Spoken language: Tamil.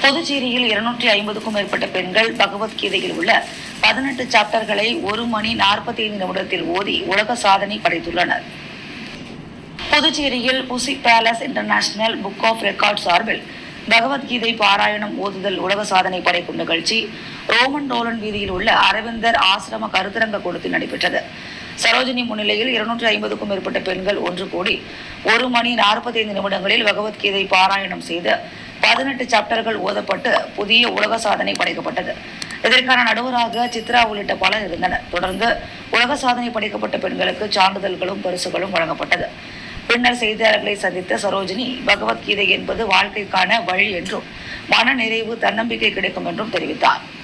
புதுச்சேரியில் இருநூற்றி ஐம்பதுக்கும் மேற்பட்ட பெண்கள் பகவத்கீதையில் உள்ள பதினெட்டு சாப்டர்களை ஒரு மணி நாற்பத்தி ஐந்து நிமிடத்தில் ஓதி உலக சாதனை படைத்துள்ளனர் புதுச்சேரியில் புசி palace international book of record சார்பில் பகவத்கீதை பாராயணம் ஓதுதல் உலக சாதனை படைக்கும் நிகழ்ச்சி ரோமன் டோலன் வீதியில் உள்ள அரவிந்தர் ஆசிரம கருத்தரங்க கூடத்தில் நடைபெற்றது சரோஜினி முன்னிலையில் இருநூற்றி ஐம்பதுக்கும் மேற்பட்ட பெண்கள் ஒன்று கூடி ஒரு மணி நாற்பத்தி ஐந்து நிமிடங்களில் பகவத்கீதை பாராயணம் செய்து பதினெட்டு சாப்டர்கள் ஓதப்பட்டு புதிய உலக சாதனை படைக்கப்பட்டது இதற்கான நடுவராக சித்ரா உள்ளிட்ட பலர் இருந்தனர் தொடர்ந்து உலக சாதனை படைக்கப்பட்ட பெண்களுக்கு சான்றிதழ்களும் பரிசுகளும் வழங்கப்பட்டது பின்னர் செய்தியாளர்களை சந்தித்த சரோஜினி பகவத்கீதை என்பது வாழ்க்கைக்கான வழி என்றும் மன நிறைவு தன்னம்பிக்கை கிடைக்கும் என்றும் தெரிவித்தார்